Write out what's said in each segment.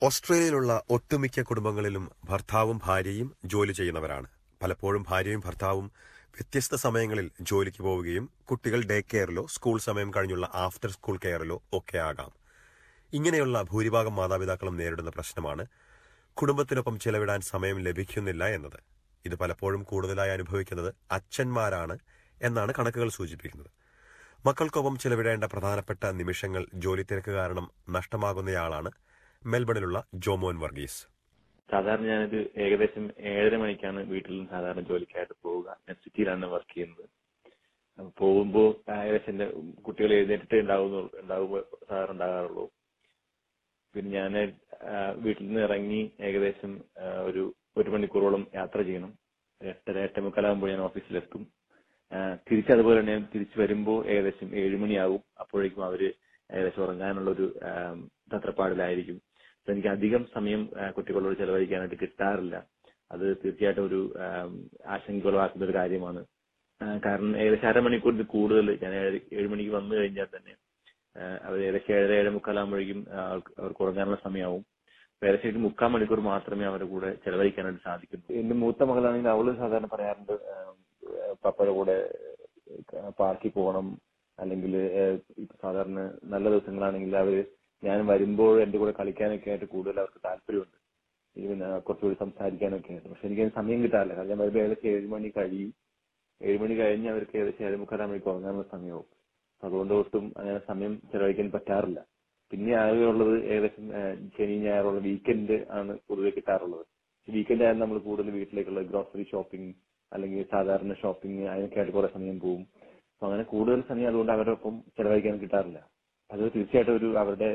ഓസ്ട്രേലിയയിലുള്ള ഒട്ടുമിക്ക കുടുംബങ്ങളിലും ഭർത്താവും ഭാര്യയും ജോലി ചെയ്യുന്നവരാണ് പലപ്പോഴും ഭാര്യയും ഭർത്താവും വ്യത്യസ്ത സമയങ്ങളിൽ ജോലിക്ക് പോവുകയും കുട്ടികൾ ഡേ കെയറിലോ സ്കൂൾ സമയം കഴിഞ്ഞുള്ള ആഫ്റ്റർ സ്കൂൾ കെയറിലോ ഒക്കെ ആകാം ഇങ്ങനെയുള്ള ഭൂരിഭാഗം മാതാപിതാക്കളും നേരിടുന്ന പ്രശ്നമാണ് കുടുംബത്തിനൊപ്പം ചെലവിടാൻ സമയം ലഭിക്കുന്നില്ല എന്നത് ഇത് പലപ്പോഴും കൂടുതലായി അനുഭവിക്കുന്നത് അച്ഛന്മാരാണ് എന്നാണ് കണക്കുകൾ സൂചിപ്പിക്കുന്നത് മക്കൾക്കൊപ്പം ചെലവിടേണ്ട പ്രധാനപ്പെട്ട നിമിഷങ്ങൾ ജോലി തിരക്ക് കാരണം നഷ്ടമാകുന്നയാളാണ് മെൽബണിലുള്ള ജോമോൻ വർഗീസ് സാധാരണ ഞാനൊരു ഏകദേശം ഏഴര മണിക്കാണ് വീട്ടിൽ നിന്ന് സാധാരണ ജോലിക്കായിട്ട് പോവുക ഞാൻ സിറ്റിയിലാണ് വർക്ക് ചെയ്യുന്നത് അപ്പൊ പോകുമ്പോൾ ഏകദേശം എന്റെ കുട്ടികൾ എഴുന്നേറ്റിട്ട് ഉണ്ടാവുന്നു ഉണ്ടാവുമ്പോൾ സാധാരണ ഉണ്ടാകാറുള്ളൂ പിന്നെ ഞാൻ വീട്ടിൽ നിന്ന് ഇറങ്ങി ഏകദേശം ആ, ഒരു ഒരു മണിക്കൂറോളം യാത്ര ചെയ്യണം എട്ടര എട്ടേ മുക്കാലാകുമ്പോൾ ഞാൻ ഓഫീസിലെത്തും ആ, തിരിച്ചതുപോലെ തന്നെ ഞാൻ തിരിച്ചു വരുമ്പോൾ ഏകദേശം ഏഴുമണിയാകും അപ്പോഴേക്കും അവര് ഏകദേശം ഉറങ്ങാനുള്ള ഒരു തത്രപ്പാടിലായിരിക്കും അപ്പൊ എനിക്ക് അധികം സമയം ആ, കുട്ടികളോട് ചെലവഴിക്കാനായിട്ട് കിട്ടാറില്ല അത് തീർച്ചയായിട്ടും ഒരു ആം, ആശങ്ക ഉളവാക്കുന്ന ഒരു കാര്യമാണ് ആ, കാരണം ഏകദേശം അരമണിക്കൂറിൽ കൂടുതൽ ഞാൻ ഏഴ് ഏഴ് മണിക്ക് വന്നു കഴിഞ്ഞാൽ തന്നെ ആ, അവർ ഏകദേശം ഏഴര ഏഴ് മുക്കാലാകുമ്പോഴേക്കും ആ, അവർക്ക് അവർക്ക് ഉറങ്ങാനുള്ള സമയമാവും അപ്പൊ ഏകദേശം ഒരു മുക്കാൽ മണിക്കൂർ മാത്രമേ അവരുടെ കൂടെ ചെലവഴിക്കാനായിട്ട് സാധിക്കുള്ളൂ എന്റെ മൂത്ത മകളാണെങ്കിൽ അവള് സാധാരണ പറയാറുണ്ട് ആ, പപ്പയുടെ കൂടെ പാർക്കിൽ പോകണം അല്ലെങ്കിൽ സാധാരണ നല്ല ദിവസങ്ങളാണെങ്കിൽ അവര് ഞാൻ വരുമ്പോൾ എന്റെ കൂടെ കളിക്കാനൊക്കെ ആയിട്ട് കൂടുതൽ അവർക്ക് താല്പര്യമുണ്ട് ഈവൻ കുറച്ചുകൂടി സംസാരിക്കാനൊക്കെ ആയിട്ട് പക്ഷെ എനിക്ക് അതിന് സമയം കിട്ടാറില്ല കാരണം ഞാൻ വരുമ്പോൾ ഏകദേശം ഏഴ് മണി കഴിയും ഏഴ് മണി കഴിഞ്ഞ് അവർക്ക് ഏകദേശം ഏഴ് മുക്കാലാം മണിക്ക് ഉറങ്ങാനുള്ള സമയവും അപ്പൊ അതുകൊണ്ട് ഒട്ടും അങ്ങനെ സമയം ചെലവഴിക്കാൻ പറ്റാറില്ല പിന്നെ ആകെ ഉള്ളത് ഏകദേശം ആ, ശനി ഞായറുള്ള വീക്കെൻഡ് ആണ് കൂടുതൽ കിട്ടാറുള്ളത് വീക്കെൻഡ് ആയാലും നമ്മൾ കൂടുതൽ വീട്ടിലേക്കുള്ള ഗ്രോസറി ഷോപ്പിംഗ് അല്ലെങ്കിൽ സാധാരണ ഷോപ്പിംഗ് അതിനൊക്കെ ആയിട്ട് കുറെ സമയം പോകും അപ്പൊ അങ്ങനെ കൂടുതൽ സമയം അതുകൊണ്ട് അവരുടെ ഒപ്പം ചെലവഴിക്കാൻ കിട്ടാറില്ല അത് തീർച്ചയായിട്ടും ഒരു അവരുടെ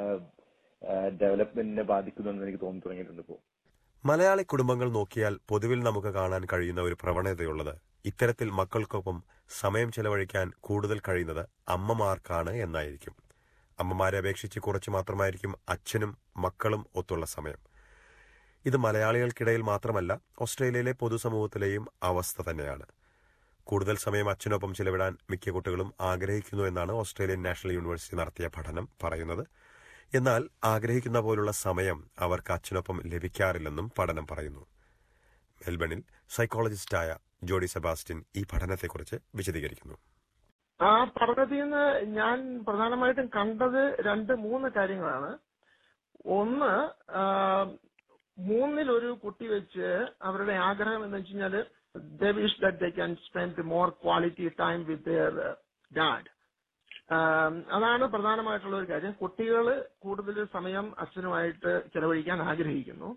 ഡെവലപ്മെന്റിനെ ബാധിക്കുമെന്ന് എനിക്ക് തോന്നി തുടങ്ങിയിട്ടുണ്ട് ഇപ്പോൾ മലയാളി കുടുംബങ്ങൾ നോക്കിയാൽ പൊതുവിൽ നമുക്ക് കാണാൻ കഴിയുന്ന ഒരു പ്രവണതയുള്ളത് ഇത്തരത്തിൽ മക്കൾക്കൊപ്പം സമയം ചെലവഴിക്കാൻ കൂടുതൽ കഴിയുന്നത് അമ്മമാർക്കാണ് എന്നായിരിക്കും അമ്മമാരെ അപേക്ഷിച്ച് കുറച്ച് മാത്രമായിരിക്കും അച്ഛനും മക്കളും ഒത്തുള്ള സമയം ഇത് മലയാളികൾക്കിടയിൽ മാത്രമല്ല ഓസ്ട്രേലിയയിലെ പൊതുസമൂഹത്തിലെയും അവസ്ഥ തന്നെയാണ് കൂടുതൽ സമയം അച്ഛനൊപ്പം ചെലവിടാൻ മിക്ക കുട്ടികളും ആഗ്രഹിക്കുന്നു എന്നാണ് ഓസ്ട്രേലിയൻ നാഷണൽ യൂണിവേഴ്സിറ്റി നടത്തിയ പഠനം പറയുന്നത് എന്നാൽ ആഗ്രഹിക്കുന്ന പോലുള്ള സമയം അവർക്ക് അച്ഛനൊപ്പം ലഭിക്കാറില്ലെന്നും പഠനം പറയുന്നു മെൽബണിൽ സൈക്കോളജിസ്റ്റായ ജോഡി സെബാസ്റ്റ്യൻ ഈ പഠനത്തെക്കുറിച്ച് വിശദീകരിക്കുന്നു ആ പഠനത്തിൽ നിന്ന് ഞാൻ പ്രധാനമായിട്ടും കണ്ടത് രണ്ട് മൂന്ന് കാര്യങ്ങളാണ് ഒന്ന് ആ, മൂന്നിൽ ഒരു കുട്ടി വെച്ച് അവരുടെ ആഗ്രഹം എന്ന് വെച്ച് കഴിഞ്ഞാല് they wish that they can spend more quality time with their dad അതാണ് പ്രധാനമായിട്ടുള്ള ഒരു കാര്യം കുട്ടികൾ കൂടുതൽ സമയം അച്ഛനുമായിട്ട് ചെലവഴിക്കാൻ ആഗ്രഹിക്കുന്നു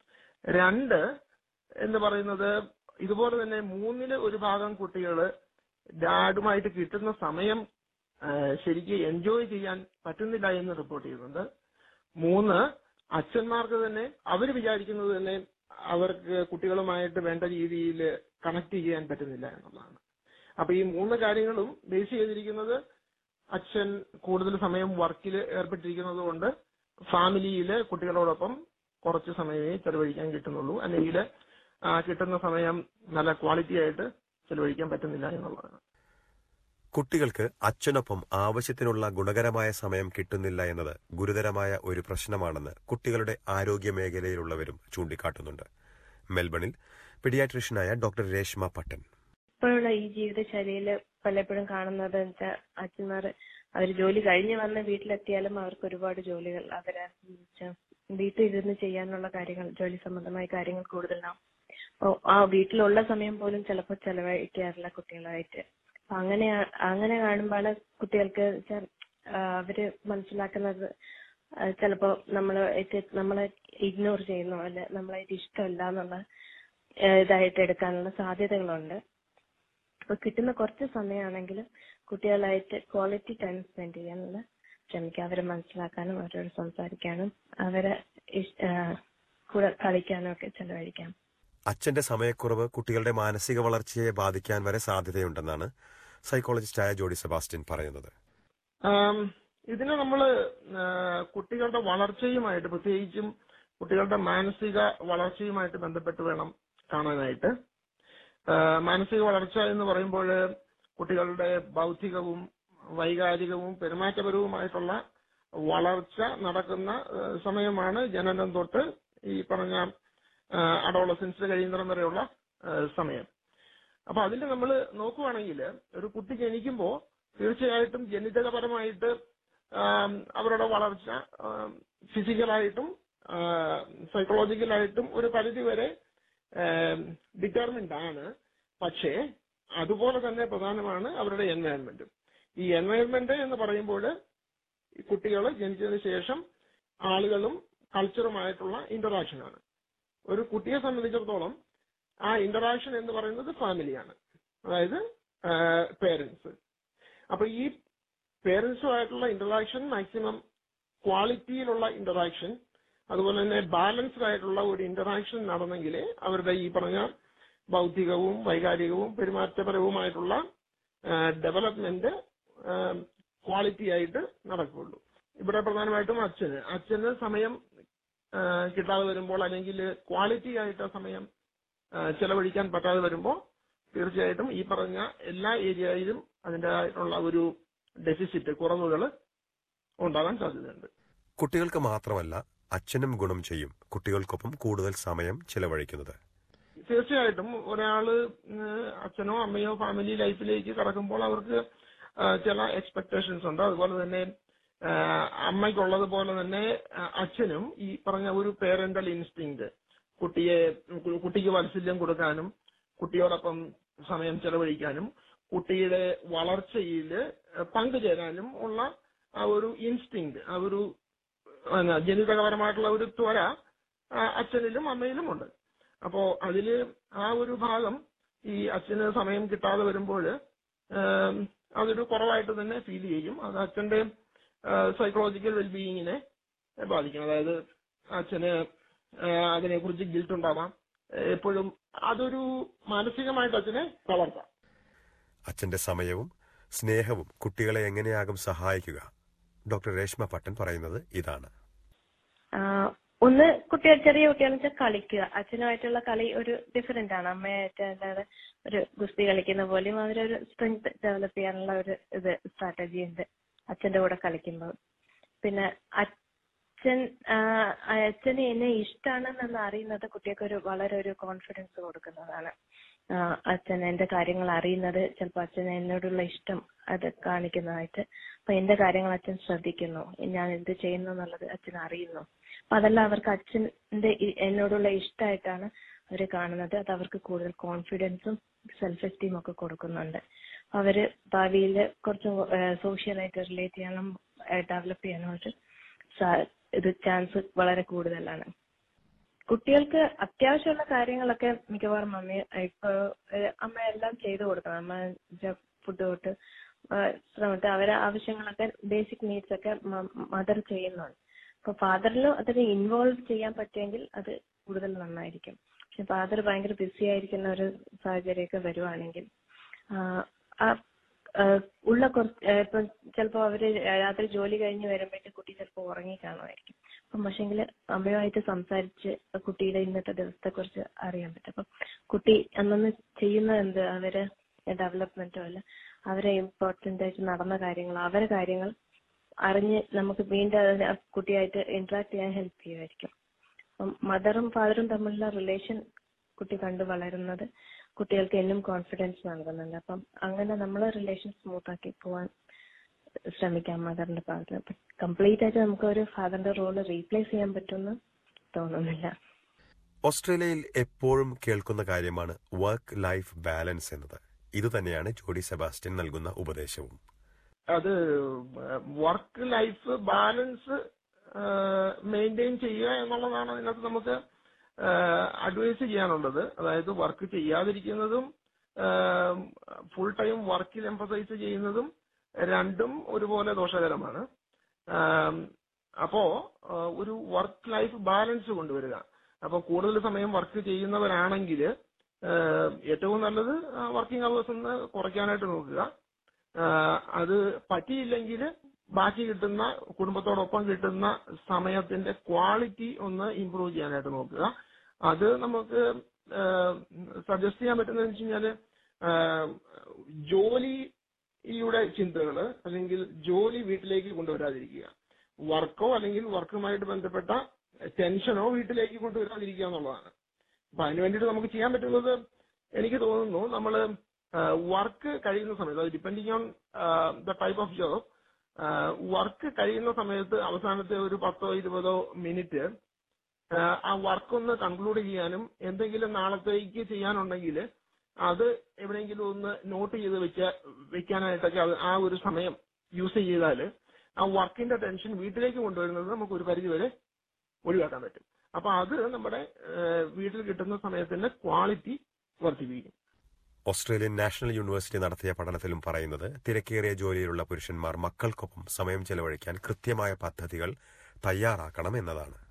രണ്ട് എന്ന് പറയുന്നത് ഇതുപോലെ തന്നെ മൂന്നില് ഒരു ഭാഗം കുട്ടികൾ ഡാഡുമായിട്ട് കിട്ടുന്ന സമയം ആ, ശരിക്കും എൻജോയ് ചെയ്യാൻ പറ്റുന്നില്ല എന്ന് റിപ്പോർട്ട് ചെയ്യുന്നുണ്ട് മൂന്ന് അച്ഛന്മാർക്ക് തന്നെ അവർ വിചാരിക്കുന്നത് തന്നെ അവർക്ക് കുട്ടികളുമായിട്ട് വേണ്ട രീതിയിൽ കണക്ട് ചെയ്യാൻ പറ്റുന്നില്ല എന്നുള്ളതാണ് അപ്പൊ ഈ മൂന്ന് കാര്യങ്ങളും ബേസ് ചെയ്തിരിക്കുന്നത് അച്ഛൻ കൂടുതൽ സമയം വർക്കിൽ ഏർപ്പെട്ടിരിക്കുന്നത് കൊണ്ട് ഫാമിലിയിൽ കുട്ടികളോടൊപ്പം കുറച്ച് സമയമേ ചെലവഴിക്കാൻ കിട്ടുന്നുള്ളൂ അല്ലെങ്കിൽ ആ, കിട്ടുന്ന സമയം നല്ല ക്വാളിറ്റി ആയിട്ട് ചെലവഴിക്കാൻ പറ്റുന്നില്ല എന്നുള്ളതാണ് കുട്ടികൾക്ക് അച്ഛനൊപ്പം ആവശ്യത്തിനുള്ള ഗുണകരമായ സമയം കിട്ടുന്നില്ല എന്നത് ഗുരുതരമായ ഒരു പ്രശ്നമാണെന്ന് കുട്ടികളുടെ ആരോഗ്യ മേഖലയിലുള്ളവരും ചൂണ്ടിക്കാട്ടുന്നുണ്ട് മെൽബണിൽ പീഡിയാട്രീഷ്യനായ ഡോക്ടർ രേഷ്മ പട്ടൻ ഇപ്പോഴുള്ള ഈ ജീവിതശൈലിയിൽ പലപ്പോഴും കാണുന്നത് വെച്ചാൽ അച്ഛന്മാർ അവർ ജോലി കഴിഞ്ഞ് വന്ന് വീട്ടിലെത്തിയാലും അവർക്ക് ഒരുപാട് ജോലികൾ അവരെ വെച്ചാ വീട്ടിലിരുന്ന് ചെയ്യാനുള്ള കാര്യങ്ങൾ ജോലി സംബന്ധമായ കാര്യങ്ങൾ കൂടുതലാവും അപ്പൊ ആ വീട്ടിലുള്ള സമയം പോലും ചിലപ്പോൾ ചെലവഴിക്കാറില്ല കുട്ടികളായിട്ട് അപ്പൊ അങ്ങനെ അങ്ങനെ കാണുമ്പോൾ കുട്ടികൾക്ക് വെച്ചാൽ അവര് മനസ്സിലാക്കുന്നത് ആ, ചിലപ്പോ നമ്മള് ഏറ്റ- നമ്മളെ ഇഗ്നോർ ചെയ്യുന്നു അല്ലെ നമ്മളായിട്ട് ഇഷ്ടമല്ല എന്നുള്ള ആ, ഇതായിട്ട് എടുക്കാനുള്ള സാധ്യതകളുണ്ട് അപ്പൊ കിട്ടുന്ന കുറച്ച് സമയമാണെങ്കിലും കുട്ടികളായിട്ട് ക്വാളിറ്റി ടൈം സ്പെൻഡ് ചെയ്യാനുള്ള ശ്രമിക്കുക അവരെ മനസ്സിലാക്കാനും അവരോട് സംസാരിക്കാനും അവരെ ഇഷ്- ആ, കൂടെ കളിക്കാനും ഒക്കെ ചെലവഴിക്കാം അച്ഛന്റെ സമയക്കുറവ് കുട്ടികളുടെ മാനസിക വളർച്ചയെ ബാധിക്കാൻ വരെ സാധ്യതയുണ്ടെന്നാണ് സൈക്കോളജിസ്റ്റായ ജോഡി സെബാസ്റ്റ്യൻ പറയുന്നത് ആം, ഇതിന് നമ്മള് ആ, കുട്ടികളുടെ വളർച്ചയുമായിട്ട് പ്രത്യേകിച്ചും കുട്ടികളുടെ മാനസിക വളർച്ചയുമായിട്ട് ബന്ധപ്പെട്ട് വേണം കാണാനായിട്ട് ആ, മാനസിക വളർച്ച എന്ന് പറയുമ്പോൾ കുട്ടികളുടെ ബൗദ്ധികവും വൈകാരികവും പെരുമാറ്റപരവുമായിട്ടുള്ള വളർച്ച നടക്കുന്ന ആ, സമയമാണ് ജനനം തൊട്ട് ഈ പറഞ്ഞ അഡോളസൻസ് കഴിയുന്നിടം വരെയുള്ള ആ, സമയം അപ്പൊ അതിൽ നമ്മൾ നോക്കുവാണെങ്കിൽ ഒരു കുട്ടി ജനിക്കുമ്പോൾ തീർച്ചയായിട്ടും ജനിതകപരമായിട്ട് ആം, അവരുടെ വളർച്ച ഫിസിക്കലായിട്ടും സൈക്കോളജിക്കലായിട്ടും ഒരു പരിധി വരെ ഡിറ്റർമിൻഡ് ആണ് പക്ഷേ അതുപോലെ തന്നെ പ്രധാനമാണ് അവരുടെ എൻവയൺമെന്റ് ഈ എൻവയൺമെന്റ് എന്ന് പറയുമ്പോൾ ഈ കുട്ടികൾ ജനിച്ചതിന് ശേഷം ആളുകളും കൾച്ചറുമായിട്ടുള്ള ഇന്ററാക്ഷൻ ആണ് ഒരു കുട്ടിയെ സംബന്ധിച്ചിടത്തോളം ആ ഇന്ററാക്ഷൻ എന്ന് പറയുന്നത് ഫാമിലിയാണ് അതായത് പേരൻസ് അപ്പൊ ഈ പേരൻസുമായിട്ടുള്ള ഇന്ററാക്ഷൻ മാക്സിമം ക്വാളിറ്റിയിലുള്ള ഇന്ററാക്ഷൻ അതുപോലെ തന്നെ ബാലൻസ്ഡ് ആയിട്ടുള്ള ഒരു ഇന്ററാക്ഷൻ നടന്നെങ്കിലേ അവരുടെ ഈ പറഞ്ഞ ബൗദ്ധികവും വൈകാരികവും പെരുമാറ്റപരവുമായിട്ടുള്ള ഡെവലപ്മെന്റ് ക്വാളിറ്റി ആയിട്ട് നടക്കുകയുള്ളൂ ഇവിടെ പ്രധാനമായിട്ടും അച്ഛന് അച്ഛന് സമയം ആ, കിട്ടാതെ വരുമ്പോൾ അല്ലെങ്കിൽ ക്വാളിറ്റി ആയിട്ട് ആ സമയം ആ, ചെലവഴിക്കാൻ പറ്റാതെ വരുമ്പോൾ തീർച്ചയായിട്ടും ഈ പറഞ്ഞ എല്ലാ ഏരിയയിലും അതിൻ്റെതായിട്ടുള്ള ഒരു ഡെഫിസിറ്റ് കുറവുകൾ ഉണ്ടാകാൻ സാധ്യതയുണ്ട് കുട്ടികൾക്ക് മാത്രമല്ല അച്ഛനും ഗുണം ചെയ്യും കുട്ടികൾക്കൊപ്പം കൂടുതൽ സമയം ചിലവഴിക്കുന്നത് തീർച്ചയായിട്ടും ഒരാള് ഉം, അച്ഛനോ അമ്മയോ ഫാമിലി ലൈഫിലേക്ക് കടക്കുമ്പോൾ അവർക്ക് ആ, ചില എക്സ്പെക്ടേഷൻസ് ഉണ്ട് അതുപോലെ തന്നെ ആ, അമ്മയ്ക്കുള്ളത് തന്നെ ആ, അച്ഛനും ഈ പറഞ്ഞ ഒരു പേരന്റൽ ഇൻസ്റ്റിങ് കുട്ടിയെ കു- കുട്ടിക്ക് വാത്സല്യം കൊടുക്കാനും കുട്ടിയോടൊപ്പം സമയം ചെലവഴിക്കാനും കുട്ടിയുടെ വളർച്ചയിൽ പങ്കുചേരാനും ഉള്ള ആ ഒരു ഇൻസ്റ്റിങ് ആ ഒരു പിന്നെ, ജനിതകപരമായിട്ടുള്ള ഒരു ത്വര ആ, അച്ഛനിലും അമ്മയിലും ഉണ്ട് അപ്പോ അതില് ആ ഒരു ഭാഗം ഈ അച്ഛന് സമയം കിട്ടാതെ വരുമ്പോൾ അതൊരു കുറവായിട്ട് തന്നെ ഫീൽ ചെയ്യും അത് അച്ഛന്റെ സൈക്കോളജിക്കൽ വെൽബീയിങ്ങിനെ ബാധിക്കും അതായത് അച്ഛന് അതിനെക്കുറിച്ച് ഗിൽട്ട് ഉണ്ടാവാം എപ്പോഴും അതൊരു മാനസികമായിട്ട് അച്ഛനെ തളർത്താം അച്ഛന്റെ സമയവും സ്നേഹവും കുട്ടികളെ എങ്ങനെയാകും സഹായിക്കുക ഡോക്ടർ രേഷ്മ പട്ടൻ പറയുന്നത് ഇതാണ് ആ, ഒന്ന് കുട്ടികൾ ചെറിയ കുട്ടികളെന്ന് വെച്ചാൽ കളിക്കുക അച്ഛനുമായിട്ടുള്ള കളി ഒരു ഡിഫറെന്റ് ആണ് അമ്മയായിട്ട് അല്ലാതെ ഒരു ഗുസ്തി കളിക്കുന്ന പോലെയും അവരൊരു സ്ട്രെങ്ത് ഡെവലപ്പ് ചെയ്യാനുള്ള ഒരു ഇത് സ്ട്രാറ്റജി ഉണ്ട് അച്ഛന്റെ കൂടെ കളിക്കുമ്പോൾ പിന്നെ അച്ഛൻ ആ, അച്ഛന് എന്നെ ഇഷ്ടമാണെന്ന് അറിയുന്നത് കുട്ടികൾക്ക് ഒരു വളരെ ഒരു കോൺഫിഡൻസ് കൊടുക്കുന്നതാണ് ആ, അച്ഛൻ എന്റെ കാര്യങ്ങൾ അറിയുന്നത് ചിലപ്പോൾ അച്ഛന് എന്നോടുള്ള ഇഷ്ടം അത് കാണിക്കുന്നതായിട്ട് അപ്പൊ എന്റെ കാര്യങ്ങൾ അച്ഛൻ ശ്രദ്ധിക്കുന്നു ഞാൻ എന്ത് ചെയ്യുന്നു എന്നുള്ളത് അച്ഛൻ അറിയുന്നു അപ്പൊ അതെല്ലാം അവർക്ക് അച്ഛന്റെ ഇ- എന്നോടുള്ള ഇഷ്ടമായിട്ടാണ് അവർ കാണുന്നത് അത് അവർക്ക് കൂടുതൽ കോൺഫിഡൻസും സെൽഫ് എസ്റ്റീം ഒക്കെ കൊടുക്കുന്നുണ്ട് അവര് ഭാവിയിൽ കുറച്ച് സോഷ്യലായിട്ട് റിലേറ്റ് ചെയ്യാനും ഡെവലപ്പ് ചെയ്യാനും ഒരു സാ- ഇത് ചാൻസ് വളരെ കൂടുതലാണ് കുട്ടികൾക്ക് അത്യാവശ്യമുള്ള കാര്യങ്ങളൊക്കെ മിക്കവാറും അമ്മ ഇപ്പൊ ഏഹ് അമ്മ എല്ലാം ചെയ്തു കൊടുക്കണം അമ്മ ഫുഡ് തൊട്ട് ഏഹ് ശ്രമിട്ട് അവരെ ആവശ്യങ്ങളൊക്കെ ബേസിക് നീഡ്സ് ഒക്കെ മദർ ചെയ്യുന്നുണ്ട് അപ്പൊ ഫാദറിലും അതിനെ ഇൻവോൾവ് ചെയ്യാൻ പറ്റുമെങ്കിൽ അത് കൂടുതൽ നന്നായിരിക്കും പക്ഷെ ഫാദർ ഭയങ്കര ബിസി ആയിരിക്കുന്ന ഒരു സാഹചര്യമൊക്കെ വരുവാണെങ്കിൽ ആഹ് ആ ആഹ് ഉള്ള കുറച്ച് ഏഹ് ഇപ്പം ചിലപ്പോ അവര് രാത്രി ജോലി കഴിഞ്ഞ് വരുമ്പോഴേക്കും കുട്ടി ചിലപ്പോ ഉറങ്ങി കാണുമായിരിക്കും അപ്പം പക്ഷെങ്കിൽ അമ്മയുമായിട്ട് സംസാരിച്ച് കുട്ടിയുടെ ഇന്നത്തെ ദിവസത്തെ കുറിച്ച് അറിയാൻ പറ്റും അപ്പം കുട്ടി അന്നന്ന് ചെയ്യുന്ന എന്ത് അവര് ഡെവലപ്മെന്റോ അല്ല അവരെ ഇമ്പോർട്ടന്റ് ആയിട്ട് നടന്ന കാര്യങ്ങൾ അവരെ കാര്യങ്ങൾ അറിഞ്ഞ് നമുക്ക് വീണ്ടും അതിനെ ആ കുട്ടിയായിട്ട് ഇന്ററാക്ട് ചെയ്യാൻ ഹെൽപ്പ് ചെയ്യുമായിരിക്കും അപ്പം മദറും ഫാദറും തമ്മിലുള്ള റിലേഷൻ കുട്ടി കണ്ടു വളരുന്നത് കുട്ടികൾക്ക് എന്നും കോൺഫിഡൻസ് നൽകുന്നുണ്ട് അപ്പം അങ്ങനെ നമ്മൾ റിലേഷൻ സ്മൂത്ത് ആക്കി പോവാൻ ശ്രമിക്കാം മദറിന്റെ ഭാഗത്ത് കംപ്ലീറ്റ് ആയിട്ട് നമുക്ക് ഒരു ഫാദറിന്റെ റോള് റീപ്ലേസ് ചെയ്യാൻ പറ്റുമെന്ന് തോന്നുന്നില്ല ഓസ്ട്രേലിയയിൽ എപ്പോഴും കേൾക്കുന്ന കാര്യമാണ് വർക്ക് ലൈഫ് ബാലൻസ് എന്നത് ഇതുതന്നെയാണ് ജോഡി സെബാസ്റ്റ്യൻ നൽകുന്ന ഉപദേശവും അത് വർക്ക് ലൈഫ് ബാലൻസ് മെയിൻറ്റെയിൻ ചെയ്യുക എന്നുള്ളതാണ് അതിനകത്ത് നമുക്ക് അഡ്വൈസ് ചെയ്യാനുള്ളത് അതായത് വർക്ക് ചെയ്യാതിരിക്കുന്നതും ഫുൾ ടൈം വർക്കിൽ എംഫസൈസ് ചെയ്യുന്നതും രണ്ടും ഒരുപോലെ ദോഷകരമാണ് ആം, അപ്പോ ആ, ഒരു വർക്ക് ലൈഫ് ബാലൻസ് കൊണ്ടുവരിക അപ്പൊ കൂടുതൽ സമയം വർക്ക് ചെയ്യുന്നവരാണെങ്കിൽ ഏറ്റവും നല്ലത് വർക്കിംഗ് അവേഴ്സ് ഒന്ന് കുറയ്ക്കാനായിട്ട് നോക്കുക ആഹ് അത് പറ്റിയില്ലെങ്കിൽ ബാക്കി കിട്ടുന്ന കുടുംബത്തോടൊപ്പം കിട്ടുന്ന സമയത്തിന്റെ ക്വാളിറ്റി ഒന്ന് ഇംപ്രൂവ് ചെയ്യാനായിട്ട് നോക്കുക അത് നമുക്ക് സജസ്റ്റ് ചെയ്യാൻ പറ്റുന്നതെന്ന് വെച്ച് കഴിഞ്ഞാല് ആഹ് ജോലിയുടെ ചിന്തകള് അല്ലെങ്കിൽ ജോലി വീട്ടിലേക്ക് കൊണ്ടുവരാതിരിക്കുക വർക്കോ അല്ലെങ്കിൽ വർക്കുമായിട്ട് ബന്ധപ്പെട്ട ടെൻഷനോ വീട്ടിലേക്ക് കൊണ്ടുവരാതിരിക്കുക എന്നുള്ളതാണ് അപ്പൊ അതിന് വേണ്ടിയിട്ട് നമുക്ക് ചെയ്യാൻ പറ്റുന്നത് എനിക്ക് തോന്നുന്നു നമ്മൾ വർക്ക് കഴിയുന്ന സമയത്ത് അത് depending on the type of job work കഴിയുന്ന സമയത്ത് അവസാനത്തെ ഒരു പത്തോ ഇരുപതോ മിനിറ്റ് ആ വർക്ക് ഒന്ന് കൺക്ലൂഡ് ചെയ്യാനും എന്തെങ്കിലും നാളത്തേക്ക് ചെയ്യാനുണ്ടെങ്കിൽ അത് എവിടെയെങ്കിലും ഒന്ന് നോട്ട് ചെയ്ത് വെച്ച വെക്കാനായിട്ടൊക്കെ അത് ആ ഒരു സമയം യൂസ് ചെയ്താൽ ആ വർക്കിന്റെ ടെൻഷൻ വീട്ടിലേക്ക് കൊണ്ടുവരുന്നത് നമുക്ക് ഒരു പരിധി വരെ ഒഴിവാക്കാൻ പറ്റും അപ്പൊ അത് നമ്മുടെ ഏഹ്, വീട്ടിൽ കിട്ടുന്ന സമയത്തിന്റെ ക്വാളിറ്റി വർദ്ധിപ്പിക്കും ഓസ്ട്രേലിയൻ നാഷണൽ യൂണിവേഴ്സിറ്റി നടത്തിയ പഠനത്തിലും പറയുന്നത് തിരക്കേറിയ ജോലിയിലുള്ള പുരുഷന്മാർ മക്കൾക്കൊപ്പം സമയം ചെലവഴിക്കാൻ കൃത്യമായ പദ്ധതികൾ തയ്യാറാക്കണം എന്നതാണ്